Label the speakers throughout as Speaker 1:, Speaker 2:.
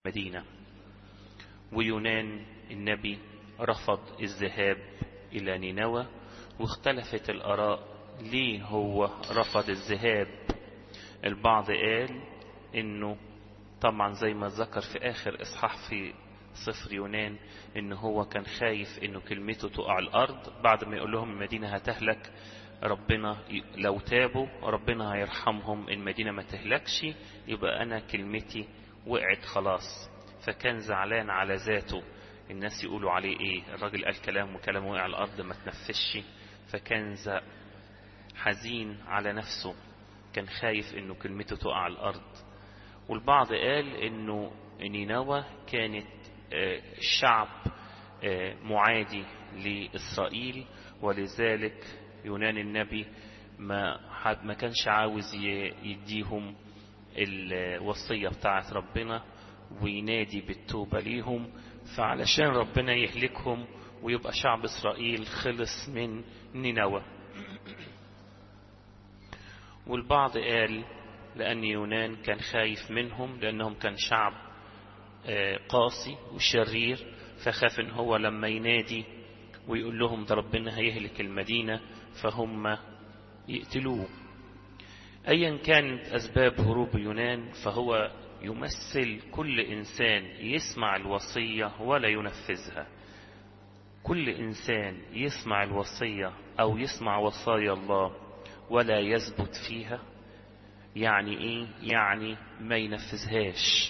Speaker 1: مدينة ويونان النبي رفض الذهاب إلى نينوى واختلفت الآراء ليه هو رفض الذهاب البعض قال انه طبعا زي ما ذكر في اخر اصحاح في سفر يونان ان هو كان خايف انه كلمته تقع الارض بعد ما يقول لهم المدينة هتهلك ربنا لو تابوا ربنا هيرحمهم المدينة ما تهلكش يبقى انا كلمتي وقعت خلاص فكان زعلان على ذاته الناس يقولوا عليه ايه الراجل قال كلام وكلامه وقع على الارض ما تنفذش فكان حزين على نفسه كان خايف انه كلمته تقع على الارض والبعض قال انه نينوى كانت شعب معادي لاسرائيل ولذلك يونان النبي ما حد ما كانش عاوز يديهم الوصية بتاعت ربنا وينادي بالتوبة ليهم فعلشان ربنا يهلكهم ويبقى شعب إسرائيل خلص من نينوى والبعض قال لأن يونان كان خايف منهم لأنهم كان شعب قاسي وشرير فخاف ان هو لما ينادي ويقول لهم ده ربنا هيهلك المدينة فهم يقتلوه ايا كانت اسباب هروب يونان فهو يمثل كل انسان يسمع الوصية ولا ينفذها كل انسان يسمع الوصية او يسمع وصايا الله ولا يثبت فيها يعني ايه يعني ما ينفذهاش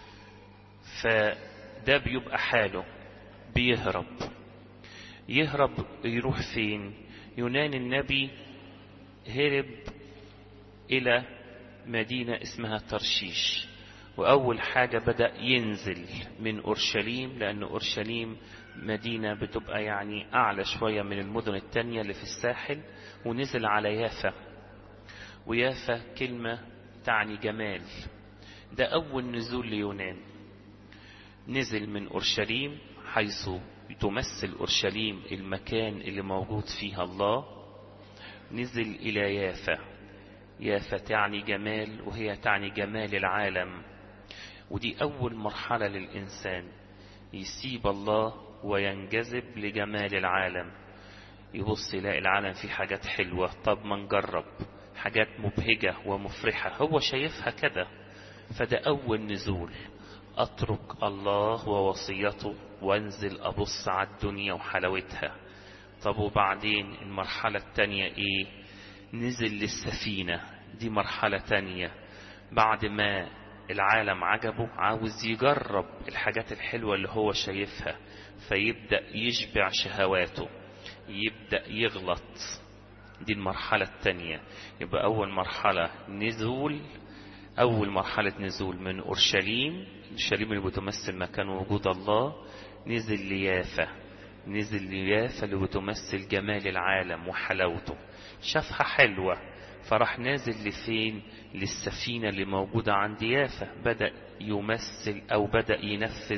Speaker 1: فده بيبقى حاله بيهرب يهرب يروح فين يونان النبي هرب الى مدينة اسمها ترشيش وأول حاجة بدأ ينزل من أورشليم لأن أورشليم مدينة بتبقى يعني أعلى شوية من المدن التانية اللي في الساحل ونزل على يافا ويافا كلمة تعني جمال ده أول نزول ليونان نزل من أورشليم حيث تمثل أورشليم المكان اللي موجود فيها الله نزل إلى يافا يافا تعني جمال وهي تعني جمال العالم ودي أول مرحلة للإنسان يسيب الله وينجذب لجمال العالم يبص يلاقي العالم فيه حاجات حلوة طب ما نجرب حاجات مبهجة ومفرحة هو شايفها كده فده أول نزول أترك الله ووصيته وانزل أبص على الدنيا وحلاوتها طب وبعدين المرحلة التانية إيه نزل للسفينة دي مرحلة تانية بعد ما العالم عجبه عاوز يجرب الحاجات الحلوة اللي هو شايفها فيبدأ يشبع شهواته يبدأ يغلط دي المرحلة التانية يبقى أول مرحلة نزول أول مرحلة نزول من أورشليم أورشليم اللي بتمثل مكان وجود الله نزل ليافا نزل ليافا اللي بتمثل جمال العالم وحلاوته شافها حلوة فراح نازل لفين للسفينة اللي موجودة عند يافا بدأ يمثل أو بدأ ينفذ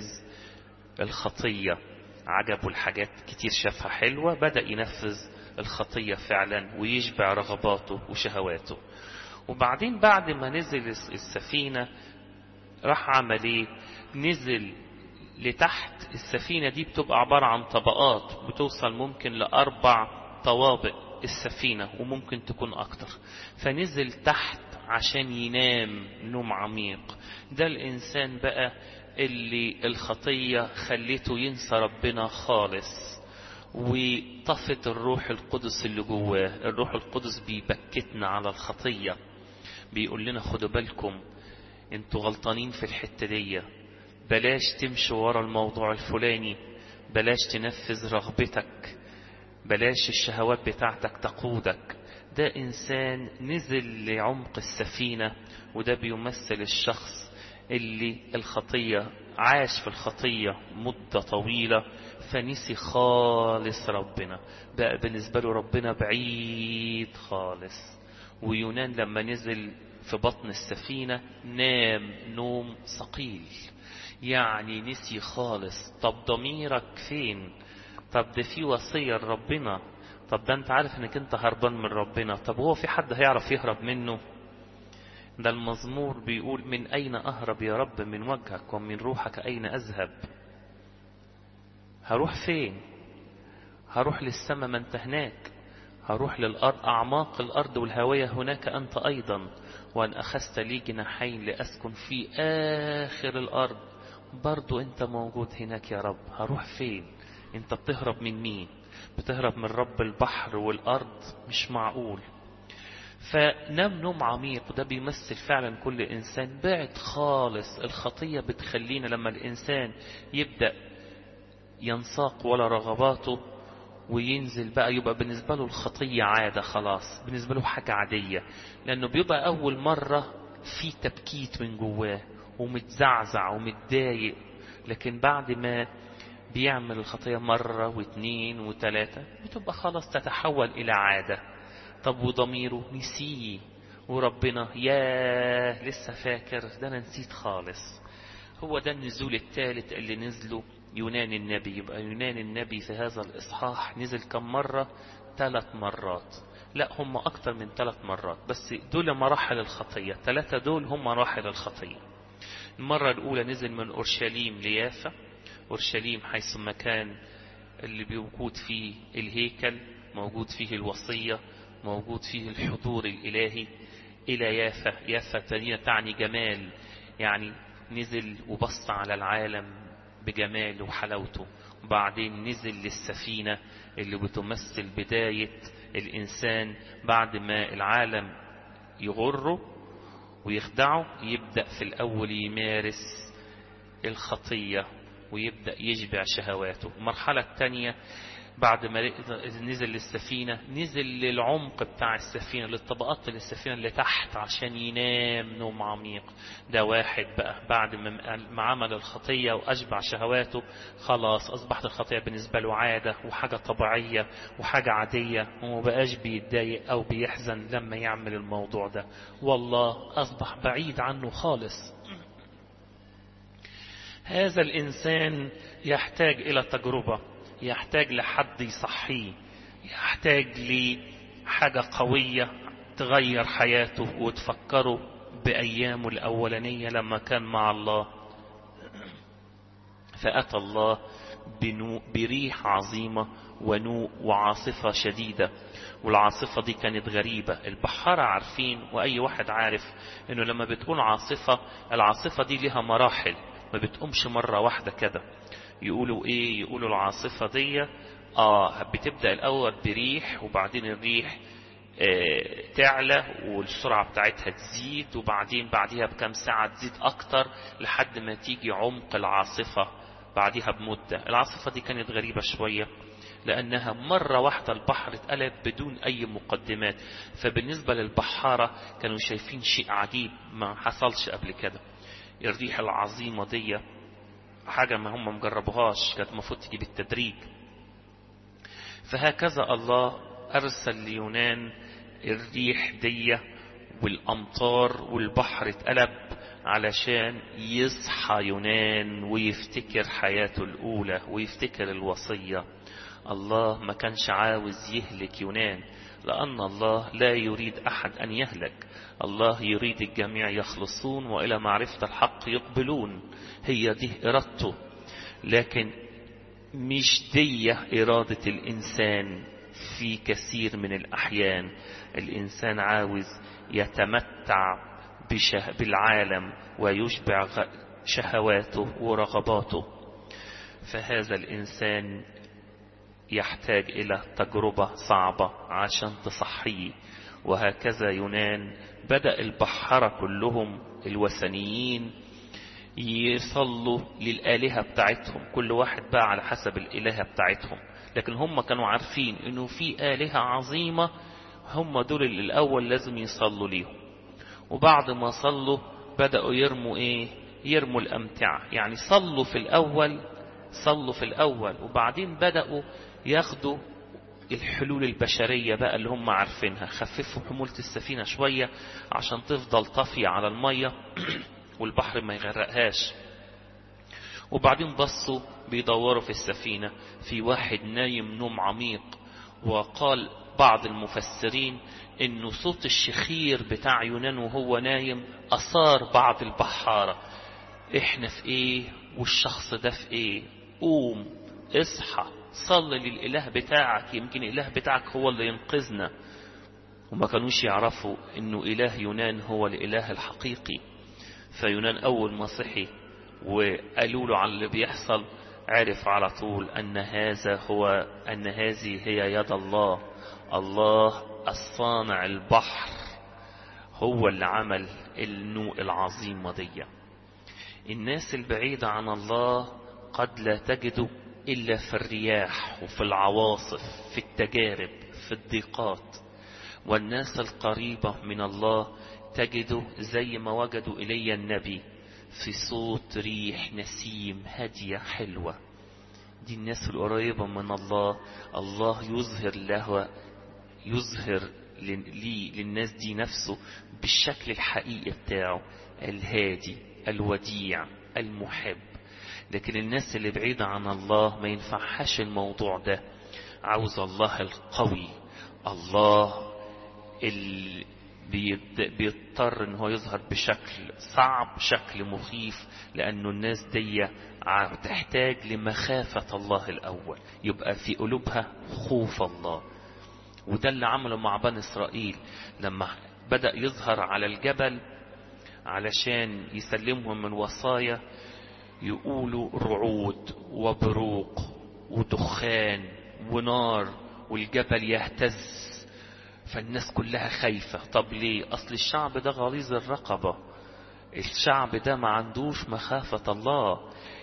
Speaker 1: الخطية عجبه الحاجات كتير شافها حلوة بدأ ينفذ الخطية فعلا ويشبع رغباته وشهواته وبعدين بعد ما نزل السفينة راح عمل ايه نزل لتحت السفينة دي بتبقى عبارة عن طبقات بتوصل ممكن لأربع طوابق السفينة وممكن تكون أكتر فنزل تحت عشان ينام نوم عميق ده الإنسان بقى اللي الخطية خليته ينسى ربنا خالص وطفت الروح القدس اللي جواه الروح القدس بيبكتنا على الخطية بيقول لنا خدوا بالكم انتوا غلطانين في الحتة دي بلاش تمشوا ورا الموضوع الفلاني بلاش تنفذ رغبتك بلاش الشهوات بتاعتك تقودك ده إنسان نزل لعمق السفينة وده بيمثل الشخص اللي الخطية عاش في الخطية مدة طويلة فنسي خالص ربنا بقى بالنسبة له ربنا بعيد خالص ويونان لما نزل في بطن السفينة نام نوم ثقيل يعني نسي خالص طب ضميرك فين طب ده في وصية لربنا طب ده انت عارف انك انت هربان من ربنا طب هو في حد هيعرف يهرب منه ده المزمور بيقول من أين أهرب يا رب من وجهك ومن روحك أين أذهب هروح فين هروح للسماء ما انت هناك هروح للأرض أعماق الأرض والهوية هناك أنت أيضا وأن أخذت لي جناحين لأسكن في آخر الأرض برضو أنت موجود هناك يا رب هروح فين أنت بتهرب من مين بتهرب من رب البحر والأرض مش معقول فنام نوم عميق ده بيمثل فعلا كل إنسان بعد خالص الخطية بتخلينا لما الإنسان يبدأ ينساق ولا رغباته وينزل بقى يبقى بالنسبة له الخطية عادة خلاص بالنسبة له حاجة عادية لأنه بيبقى أول مرة في تبكيت من جواه ومتزعزع ومتضايق لكن بعد ما بيعمل الخطية مرة واثنين وثلاثة بتبقى خلاص تتحول إلى عادة طب وضميره نسيه وربنا ياه لسه فاكر ده أنا نسيت خالص هو ده النزول الثالث اللي نزله يونان النبي يبقى يونان النبي في هذا الإصحاح نزل كم مرة ثلاث مرات لا هم أكتر من ثلاث مرات بس دول مراحل الخطية ثلاثة دول هم مراحل الخطية المرة الأولى نزل من أورشليم ليافا أورشليم حيث مكان اللي بيوجود فيه الهيكل موجود فيه الوصية موجود فيه الحضور الإلهي إلى يافا يافا تانية تعني جمال يعني نزل وبص على العالم بجماله وحلاوته وبعدين نزل للسفينة اللي بتمثل بداية الإنسان بعد ما العالم يغره ويخدعه يبدأ في الأول يمارس الخطية ويبدأ يشبع شهواته المرحلة الثانية بعد ما نزل للسفينة نزل للعمق بتاع السفينة للطبقات السفينة اللي تحت عشان ينام نوم عميق ده واحد بقى بعد ما عمل الخطية وأشبع شهواته خلاص أصبحت الخطية بالنسبة له عادة وحاجة طبيعية وحاجة عادية وما بقاش بيتضايق أو بيحزن لما يعمل الموضوع ده والله أصبح بعيد عنه خالص هذا الإنسان يحتاج إلى تجربة يحتاج لحد يصحيه يحتاج لحاجة قوية تغير حياته وتفكره بأيامه الأولانية لما كان مع الله فأتى الله بنو بريح عظيمة ونوء وعاصفة شديدة والعاصفة دي كانت غريبة البحارة عارفين وأي واحد عارف إنه لما بتكون عاصفة العاصفة دي لها مراحل ما بتقومش مرة واحدة كده يقولوا ايه يقولوا العاصفة دي اه بتبدأ الاول بريح وبعدين الريح آه تعلى والسرعة بتاعتها تزيد وبعدين بعدها بكم ساعة تزيد اكتر لحد ما تيجي عمق العاصفة بعدها بمدة العاصفة دي كانت غريبة شوية لأنها مرة واحدة البحر اتقلب بدون أي مقدمات فبالنسبة للبحارة كانوا شايفين شيء عجيب ما حصلش قبل كده الريح العظيمة دي حاجة ما هم مجربوهاش كانت المفروض تيجي بالتدريج فهكذا الله أرسل ليونان الريح دي والأمطار والبحر اتقلب علشان يصحى يونان ويفتكر حياته الأولى ويفتكر الوصية الله ما كانش عاوز يهلك يونان لأن الله لا يريد أحد أن يهلك الله يريد الجميع يخلصون وإلى معرفة الحق يقبلون هي دي إرادته لكن مش دي إرادة الإنسان في كثير من الأحيان الإنسان عاوز يتمتع بشه بالعالم ويشبع شهواته ورغباته فهذا الإنسان يحتاج إلى تجربة صعبة عشان تصحيه وهكذا يونان بدأ البحرة كلهم الوثنيين يصلوا للآلهة بتاعتهم كل واحد بقى على حسب الإلهة بتاعتهم لكن هم كانوا عارفين انه في آلهة عظيمة هم دول اللي الأول لازم يصلوا ليهم وبعد ما صلوا بدأوا يرموا ايه يرموا الأمتعة يعني صلوا في الأول صلوا في الأول وبعدين بدأوا ياخدوا الحلول البشرية بقى اللي هم عارفينها خففوا حمولة السفينة شوية عشان تفضل طافية على المية والبحر ما يغرقهاش وبعدين بصوا بيدوروا في السفينة في واحد نايم نوم عميق وقال بعض المفسرين انه صوت الشخير بتاع يونان وهو نايم اثار بعض البحارة احنا في ايه والشخص ده في ايه قوم اصحى صلي للاله بتاعك يمكن الاله بتاعك هو اللي ينقذنا وما كانوش يعرفوا انه اله يونان هو الاله الحقيقي فيونان اول ما صحي وقالوا له على اللي بيحصل عرف على طول ان هذا هو ان هذه هي يد الله الله الصانع البحر هو اللي عمل النوء العظيمة دي الناس البعيدة عن الله قد لا تجد إلا في الرياح وفي العواصف في التجارب في الضيقات والناس القريبة من الله تجد زي ما وجدوا إلي النبي في صوت ريح نسيم هادية حلوة دي الناس القريبة من الله الله يظهر له يظهر لي للناس دي نفسه بالشكل الحقيقي بتاعه الهادي الوديع المحب لكن الناس اللي بعيدة عن الله ما ينفعهاش الموضوع ده عاوز الله القوي الله اللي بيضطر ان هو يظهر بشكل صعب شكل مخيف لانه الناس دي تحتاج لمخافة الله الاول يبقى في قلوبها خوف الله وده اللي عمله مع بني اسرائيل لما بدأ يظهر على الجبل علشان يسلمهم من وصايا يقولوا رعود وبروق ودخان ونار والجبل يهتز فالناس كلها خايفة طب ليه أصل الشعب ده غليظ الرقبة الشعب ده ما عندوش مخافة الله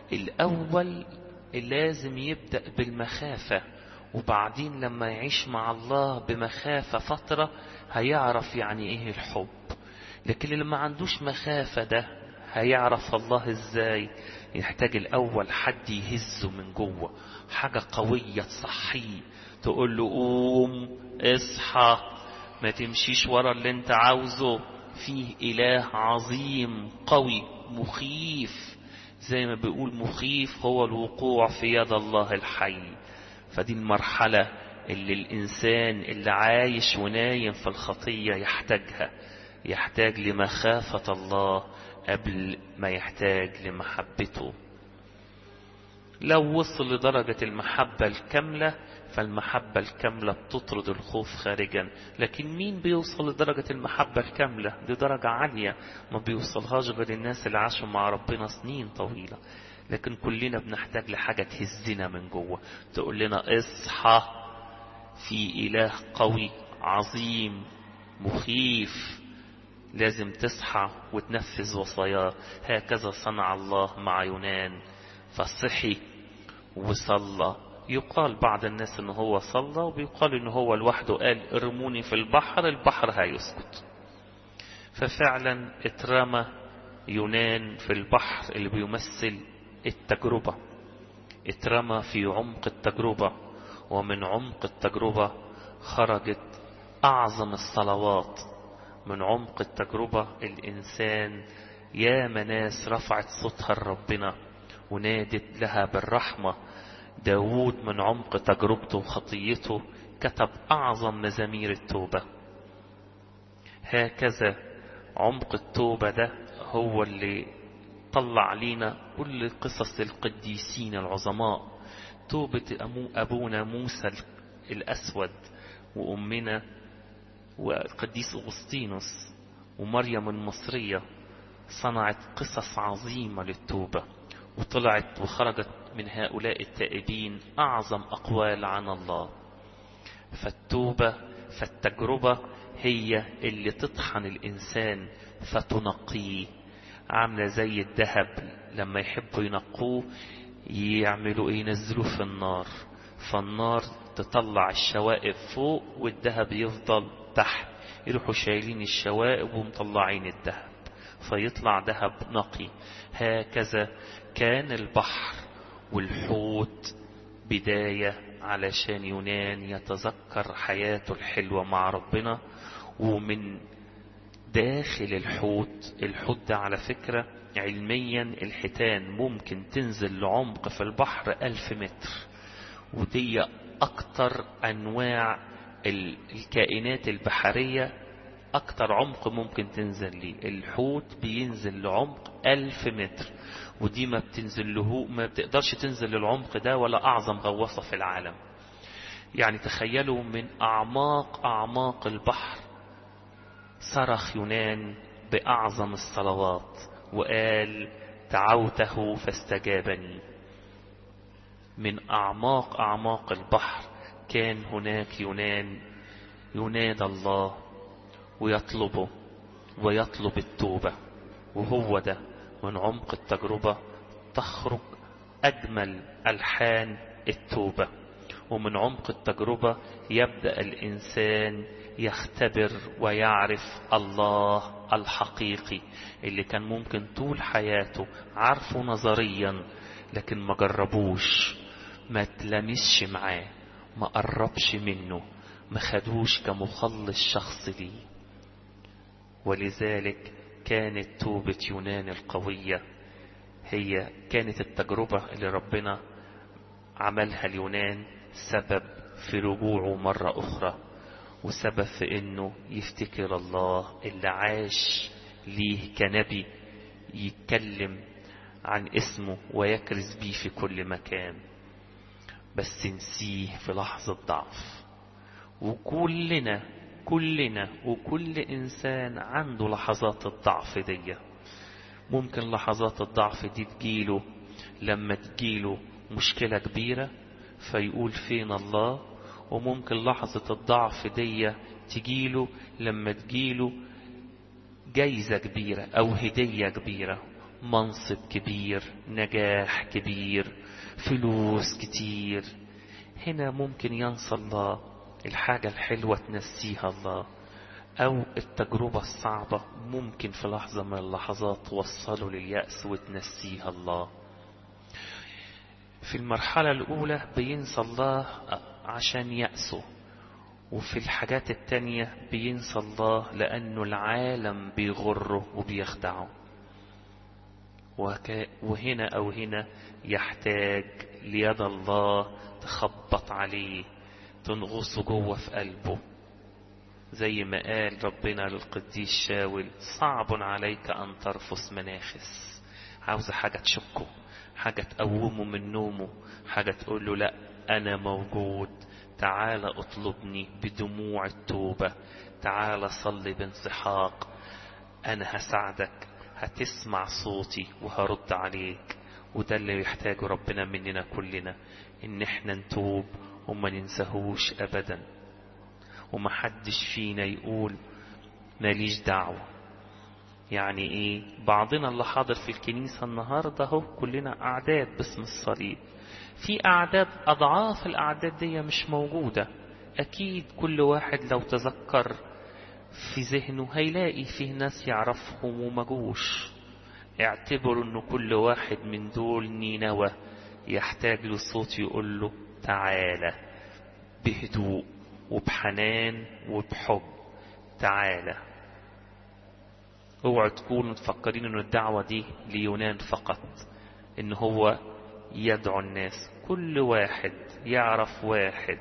Speaker 1: الأول لازم يبدأ بالمخافة وبعدين لما يعيش مع الله بمخافة فترة هيعرف يعني ايه الحب لكن اللي ما عندوش مخافة ده هيعرف الله ازاي يحتاج الاول حد يهزه من جوه حاجة قوية تصحيه تقول له قوم اصحى ما تمشيش ورا اللي انت عاوزه فيه اله عظيم قوي مخيف زي ما بيقول مخيف هو الوقوع في يد الله الحي فدي المرحلة اللي الإنسان اللي عايش ونايم في الخطية يحتاجها يحتاج لمخافة الله قبل ما يحتاج لمحبته لو وصل لدرجة المحبة الكاملة فالمحبة الكاملة بتطرد الخوف خارجا لكن مين بيوصل لدرجة المحبة الكاملة دي درجة عالية ما بيوصلهاش غير الناس اللي عاشوا مع ربنا سنين طويلة لكن كلنا بنحتاج لحاجة تهزنا من جوه تقول لنا اصحى في إله قوي عظيم مخيف لازم تصحى وتنفذ وصاياه هكذا صنع الله مع يونان فصحي وصلى يقال بعض الناس ان هو صلى وبيقال ان هو لوحده قال ارموني في البحر البحر هيسكت ففعلا اترمى يونان في البحر اللي بيمثل التجربة اترمى في عمق التجربة ومن عمق التجربة خرجت أعظم الصلوات من عمق التجربة الإنسان يا مناس رفعت صوتها لربنا ونادت لها بالرحمة داود من عمق تجربته وخطيته كتب أعظم مزامير التوبة هكذا عمق التوبة ده هو اللي طلع لينا كل قصص القديسين العظماء توبة أبونا موسى الأسود وأمنا والقديس أغسطينوس ومريم المصرية صنعت قصص عظيمة للتوبة وطلعت وخرجت من هؤلاء التائبين أعظم أقوال عن الله فالتوبة فالتجربة هي اللي تطحن الإنسان فتنقيه عاملة زي الذهب لما يحبوا ينقوه يعملوا ايه ينزلوه في النار فالنار تطلع الشوائب فوق والذهب يفضل تحت يروحوا شايلين الشوائب ومطلعين الذهب فيطلع ذهب نقي هكذا كان البحر والحوت بداية علشان يونان يتذكر حياته الحلوة مع ربنا ومن داخل الحوت الحوت ده على فكرة علميا الحيتان ممكن تنزل لعمق في البحر ألف متر ودي أكتر أنواع الكائنات البحرية أكتر عمق ممكن تنزل ليه الحوت بينزل لعمق ألف متر ودي ما بتنزل له ما بتقدرش تنزل للعمق ده ولا أعظم غواصة في العالم يعني تخيلوا من أعماق أعماق البحر صرخ يونان بأعظم الصلوات وقال دعوته فاستجابني من أعماق أعماق البحر كان هناك يونان ينادى الله ويطلبه ويطلب التوبة وهو ده من عمق التجربة تخرج أجمل ألحان التوبة ومن عمق التجربة يبدأ الإنسان يختبر ويعرف الله الحقيقي اللي كان ممكن طول حياته عارفه نظريا لكن ما جربوش ما تلمسش معاه ما قربش منه ما خدوش كمخلص شخص ليه ولذلك كانت توبة يونان القوية هي كانت التجربة اللي ربنا عملها اليونان سبب في رجوعه مرة أخرى وسبب في انه يفتكر الله اللي عاش ليه كنبي يتكلم عن اسمه ويكرز بيه في كل مكان بس نسيه في لحظة ضعف وكلنا كلنا وكل إنسان عنده لحظات الضعف دي ممكن لحظات الضعف دي تجيله لما تجيله مشكلة كبيرة فيقول فين الله وممكن لحظة الضعف دي تجيله لما تجيله جايزة كبيرة أو هدية كبيرة منصب كبير نجاح كبير فلوس كتير هنا ممكن ينسى الله الحاجة الحلوة تنسيها الله أو التجربة الصعبة ممكن في لحظة من اللحظات توصله لليأس وتنسيها الله في المرحلة الأولى بينسى الله عشان يأسه وفي الحاجات التانية بينسى الله لأنه العالم بيغره وبيخدعه وك... وهنا أو هنا يحتاج ليد الله تخبط عليه تنغصه جوه في قلبه زي ما قال ربنا للقديس شاول صعب عليك أن ترفس مناخس عاوز حاجة تشكه حاجة تقومه من نومه حاجة تقول له لا أنا موجود تعال اطلبني بدموع التوبة تعال صلي بانسحاق أنا هساعدك هتسمع صوتي وهرد عليك وده اللي يحتاجه ربنا مننا كلنا إن احنا نتوب وما ننساهوش أبدا ومحدش فينا يقول ماليش دعوة يعني ايه بعضنا اللي حاضر في الكنيسة النهاردة اهو كلنا أعداد باسم الصليب في أعداد أضعاف الأعداد دي مش موجودة أكيد كل واحد لو تذكر في ذهنه هيلاقي فيه ناس يعرفهم ومجوش اعتبروا انه كل واحد من دول نينوى يحتاج له صوت يقول له تعالى بهدوء وبحنان وبحب تعالى اوعوا تكونوا تفكرين ان الدعوة دي ليونان فقط ان هو يدعو الناس كل واحد يعرف واحد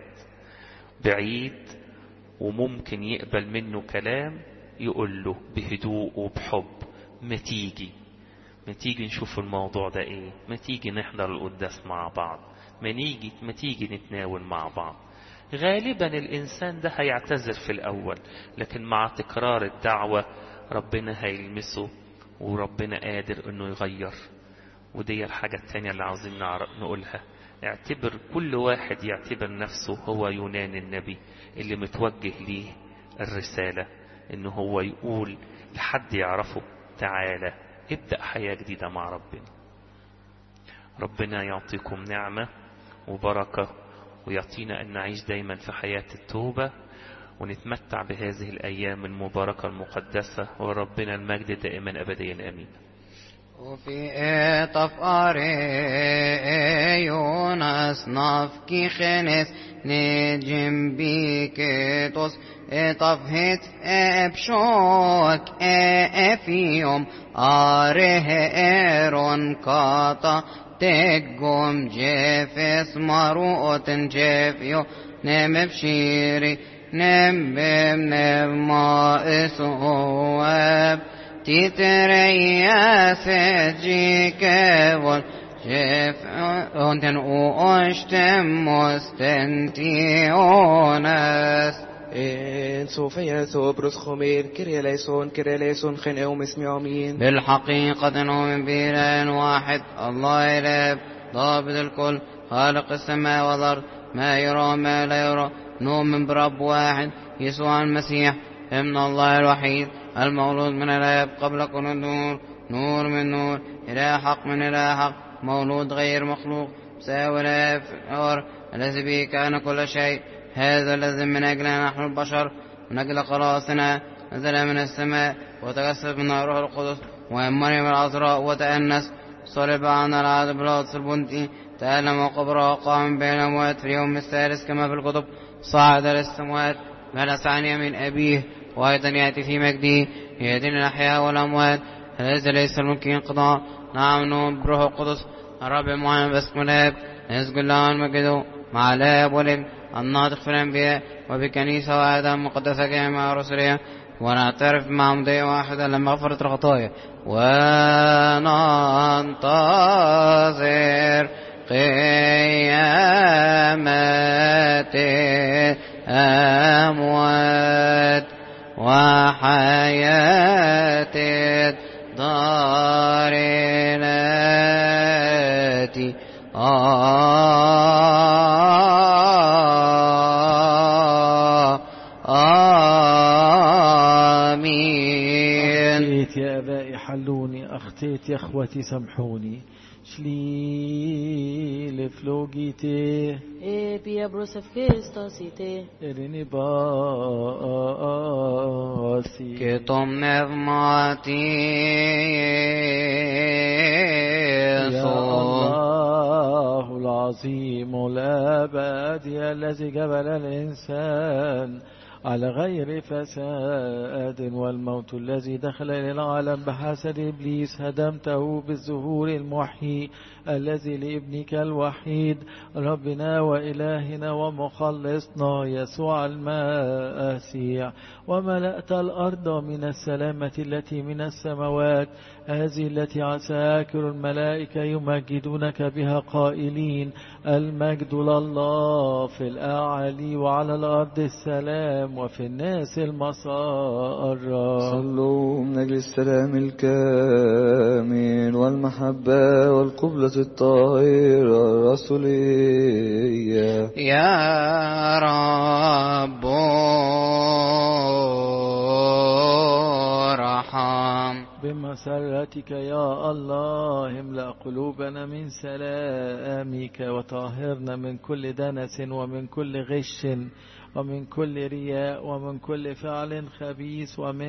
Speaker 1: بعيد وممكن يقبل منه كلام يقول له بهدوء وبحب ما تيجي ما تيجي نشوف الموضوع ده ايه ما تيجي نحضر القداس مع بعض ما نيجي ما تيجي نتناول مع بعض غالبا الإنسان ده هيعتذر في الأول لكن مع تكرار الدعوة ربنا هيلمسه وربنا قادر انه يغير ودي الحاجة التانية اللي عاوزين نقولها اعتبر كل واحد يعتبر نفسه هو يونان النبي اللي متوجه ليه الرسالة انه هو يقول لحد يعرفه تعالى ابدأ حياة جديدة مع ربنا ربنا يعطيكم نعمة وبركة ويعطينا أن نعيش دايما في حياة التوبة ونتمتع بهذه الأيام المباركة المقدسة وربنا المجد دائما أبديا أمين
Speaker 2: وفي طفار يونس نفكي خنس نجم بيكتوس طفهت بشوك فيهم آره إيرون كاتا تقوم جيفس مروت جيفيو نم بشيري نبم نبما اسواب تتريا سجيك والشف أنتن أشتم مستنتيونس
Speaker 3: إن سوفيا ثوبرس خمير كريا ليسون كريا ليسون خن أوم اسمي عمين
Speaker 2: بالحقيقة نؤمن بإله واحد الله إله ضابط الكل خالق السماء والأرض ما يرى ما لا يرى نؤمن برب واحد يسوع المسيح ابن الله الوحيد المولود من الآب قبل كل النور نور من نور إله حق من إله حق مولود غير مخلوق ساوي الآب في الأمر الذي به كان كل شيء هذا الذي من أجلنا نحن البشر من أجل خلاصنا نزل من السماء وتجسد من الروح القدس ومن مريم العذراء وتأنس صلب عن العذاب بلاطس البنطي تألم وقبره وقام بين الأموات في اليوم الثالث كما في الكتب صعد للسموات جلس عن يمين أبيه وأيضا يأتي في مجده يهدين الأحياء والأموات الذي ليس الممكن انقضاء نعم نؤمن بروح القدس الرب المعين باسم الآب نسجد له المجد مع الآب والابن الناطق في الأنبياء وبكنيسة وآدم مقدسة جامعة رسولية ونعترف مع مضي واحدة لمغفرة الخطايا وننتظر قيامة الأموات وحياة الدار التي آمين
Speaker 4: أخطيت يا أبائي حلوني أخطيت يا أخوتي سامحوني شليل فلوجيتي
Speaker 5: Επία προσευχήστασίτε,
Speaker 4: إرني باسي
Speaker 2: και το πνεύμα
Speaker 4: يا
Speaker 2: σου
Speaker 4: الله العظيم الأبدي الذي جبل الإنسان على غير فساد والموت الذي دخل إلى العالم بحسد إبليس هدمته بالظهور المحيي الذي لابنك الوحيد ربنا وإلهنا ومخلصنا يسوع المسيح وملأت الأرض من السلامة التي من السماوات هذه التي عساكر الملائكة يمجدونك بها قائلين المجد لله في الأعالي وعلى الأرض السلام وفي الناس المسار
Speaker 3: صلوا من أجل السلام الكامل والمحبة والقبلة الطاهرة الرسولية
Speaker 2: يا رب ارحم
Speaker 4: بمسرتك يا الله املأ قلوبنا من سلامك وطهرنا من كل دنس ومن كل غش ومن كل رياء ومن كل فعل خبيث ومن